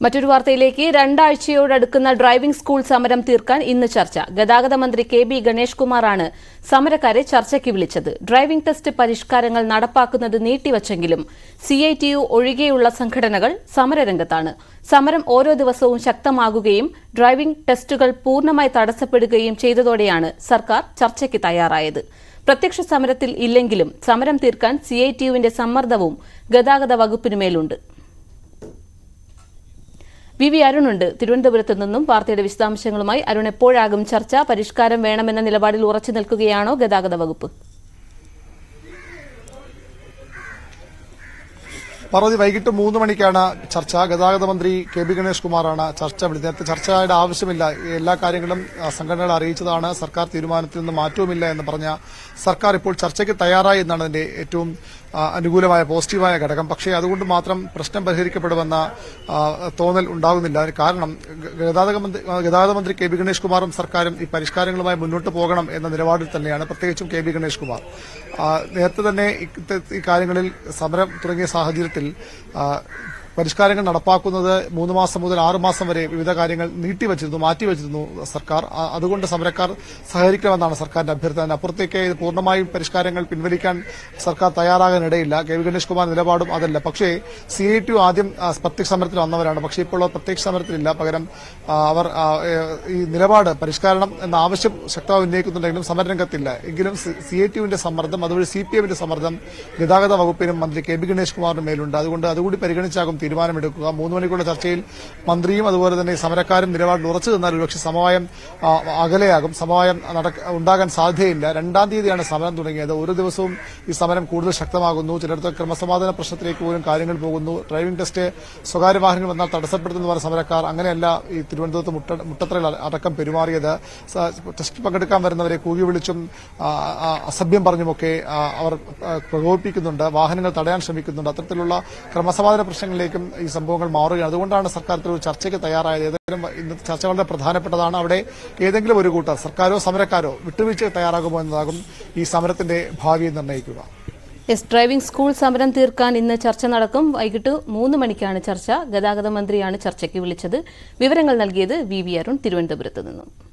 മറ്റൊരു വാർത്തയിലേക്ക് രണ്ടാഴ്ചയോടടുക്കുന്ന driving school സമരം തീർക്കാൻ ഇന്ന് ചർച്ച ഗതാഗത മന്ത്രി കെ ബി ഗണേഷ് കുമാറാണ് സമരക്കാരെ ചർച്ചയ്ക്ക് വിളിച്ചത് ഡ്രൈവിംഗ് ടെസ്റ്റ് പരിഷ്കാരങ്ങൾ നടപ്പാക്കുന്നത് നീട്ടിവച്ചെങ്കിലും സിഐടിയു ഒഴികെയുള്ള സംഘടനകൾ സമരരംഗത്താണ് സമരം ഓരോ ദിവസവും ശക്തമാകുകയും ഡ്രൈവിംഗ് ടെസ്റ്റുകൾ പൂർണ്ണമായി തടസ്സപ്പെടുകയും ചെയ്തതോടെയാണ് സർക്കാർ ചർച്ചയ്ക്ക് തയ്യാറായത് പ്രത്യക്ഷ സമരത്തിൽ ഇല്ലെങ്കിലും സമരം തീർക്കാൻ സിഐടിയുവിന്റെ സമ്മർദ്ദവും ഗതാഗത വകുപ്പിനുമേലുണ്ട് വി വി അരുണുണ്ട് തിരുവനന്തപുരത്ത് നിന്നും വാർത്തയുടെ വിശദാംശങ്ങളുമായി അരുൺ എപ്പോഴാകും ചർച്ച പരിഷ്കാരം വേണമെന്ന നിലപാടിൽ ഉറച്ചു നിൽക്കുകയാണോ ഗതാഗത വകുപ്പ് പാർവതി വൈകിട്ട് മൂന്ന് മണിക്കാണ് ചർച്ച ഗതാഗത മന്ത്രി കെ ബി ഗണേഷ് കുമാറാണ് ചർച്ച വിളിച്ചത് നേരത്തെ ചർച്ചയുടെ ആവശ്യമില്ല എല്ലാ കാര്യങ്ങളും ആ, സംഘടനകൾ അറിയിച്ചതാണ് സർക്കാർ തീരുമാനത്തിൽ നിന്ന് മാറ്റവുമില്ല എന്ന് പറഞ്ഞ സർക്കാർ ഇപ്പോൾ ചർച്ചയ്ക്ക് തയ്യാറായി എന്നാണ് അതിന്റെ ഏറ്റവും ആ, അനുകൂലമായ പോസിറ്റീവായ ഘടകം പക്ഷേ അതുകൊണ്ട് മാത്രം പ്രശ്നം പരിഹരിക്കപ്പെടുമെന്ന ആ, തോന്നൽ ഉണ്ടാകുന്നില്ല അതിന് കാരണം ഗ- ഗതാഗത മന്ത്രി ഗതാഗത മന്ത്രി കെ ബി ഗണേഷ് കുമാറും സർക്കാരും ഈ പരിഷ്കാരങ്ങളുമായി മുന്നോട്ട് പോകണം എന്ന നിലപാടിൽ തന്നെയാണ് പ്രത്യേകിച്ചും കെ ബി ഗണേഷ് കുമാർ ആ, നേരത്തെ തന്നെ ഇത്ത- ഈ കാര്യങ്ങളിൽ സമരം തുടങ്ങിയ സാഹചര്യത്തിൽ ആ, പരിഷ്കാരങ്ങൾ നടപ്പാക്കുന്നത് മൂന്ന് മാസം മുതൽ ആറ് മാസം വരെ വിവിധ കാര്യങ്ങൾ നീട്ടിവച്ചിരുന്നു മാറ്റിവച്ചിരുന്നു സർക്കാർ ആ, അതുകൊണ്ട് സമരക്കാർ സഹകരിക്കണമെന്നാണ് സർക്കാരിന്റെ അഭ്യർത്ഥന അതിനപ്പുറത്തേക്ക് ഇത് പൂർണ്ണമായും പരിഷ്കാരങ്ങൾ പിൻവലിക്കാൻ സർക്കാർ തയ്യാറാകാനിടയില്ല കെ വി ഗണേഷ് കുമാർ നിലപാടും അതല്ല പക്ഷേ സി ഐ ടി ആദ്യം ആ, പ്രത്യക്ഷ സമരത്തിൽ വന്നവരാണ് പക്ഷേ ഇപ്പോൾ അവർ പ്രത്യക്ഷ സമരത്തിലില്ല പകരം ആ, അവർ ആ, ഏ, ഈ നിലപാട് പരിഷ്കരണം എന്ന ആവശ്യം ശക്തമായി ഉന്നയിക്കുന്നുണ്ടെങ്കിലും സമരരംഗത്തില്ല എങ്കിലും സി ഐ ടിയുവിന്റെ സമ്മർദ്ദം അതുവഴി സി പി എമ്മിന്റെ സമ്മർദ്ദം ഗതാഗത വകുപ്പിനും മന്ത്രി കെ ബി ഗണേഷ് കുമാറിനും മേലുണ്ട് അതുകൊണ്ട് അതുകൂടി പരിഗണിച്ചാകും തീരുമാനമെടുക്കുക മൂന്ന് മണിക്കുള്ള ചർച്ചയിൽ മന്ത്രിയും അതുപോലെ തന്നെ സമരക്കാരും നിലപാടിൽ ഉറച്ചു നിന്നാൽ ഒരുപക്ഷെ സമവായം ആ, അകലെയാകും സമവായം നടക്ക- ഉണ്ടാകാൻ സാധ്യതയില്ല രണ്ടാം തീയതിയാണ് സമരം തുടങ്ങിയത് ഓരോ ദിവസവും ഈ സമരം കൂടുതൽ ശക്തമാകുന്നു ചിലടത്ത് ക്രമസമാധാന പ്രശ്നത്തിലേക്ക് പോലും കാര്യങ്ങൾ പോകുന്നു ഡ്രൈവിംഗ് ടെസ്റ്റ് സ്വകാര്യ വാഹനങ്ങൾ വന്നാൽ തടസ്സപ്പെടുത്തുന്ന പറഞ്ഞ സമരക്കാർ അങ്ങനെയല്ല ഈ തിരുവനന്തപുരത്ത് മുട്ട മുട്ടത്തറയിൽ അടക്കം പെരുമാറിയത് സ- ടെസ്റ്റ് പങ്കെടുക്കാൻ വരുന്നവരെ കൂകി വിളിച്ചും ആ, ആ, അസഭ്യം പറഞ്ഞുമൊക്കെ ആ, അവർ ആ, പ്രകോപിപ്പിക്കുന്നുണ്ട് വാഹനങ്ങൾ തടയാൻ ശ്രമിക്കുന്നുണ്ട് അത്തരത്തിലുള്ള ക്രമസമാധാന പ്രശ്നങ്ങളിലേക്കും ഈ സംഭവങ്ങൾ മാറുകയാണ് അതുകൊണ്ടാണ് സർക്കാർ ഇത്തരം ഒരു ചർച്ചയ്ക്ക് തയ്യാറായത് ഏതെങ്കിലും ഇന്നത്തെ ചർച്ച വളരെ പ്രധാനപ്പെട്ടതാണ് അവിടെ ഏതെങ്കിലും ഒരു കൂട്ടർ സർക്കാരോ സമരക്കാരോ വിട്ടുവീഴ്ച തയ്യാറാകുമോ എന്നതാകും ഈ സമരത്തിന്റെ ഭാവിയെ നിർണ്ണയിക്കുക എസ് ഡ്രൈവിംഗ് സ്കൂൾ സമരം തീർക്കാൻ ഇന്ന് ചർച്ച നടക്കും വൈകിട്ട് മൂന്ന് മണിക്കാണ് ചർച്ച ഗതാഗത മന്ത്രിയാണ് ചർച്ചയ്ക്ക് വിളിച്ചത് വിവരങ്ങൾ നൽകിയത് വി വി അരുൺ തിരുവനന്തപുരത്ത് നിന്നും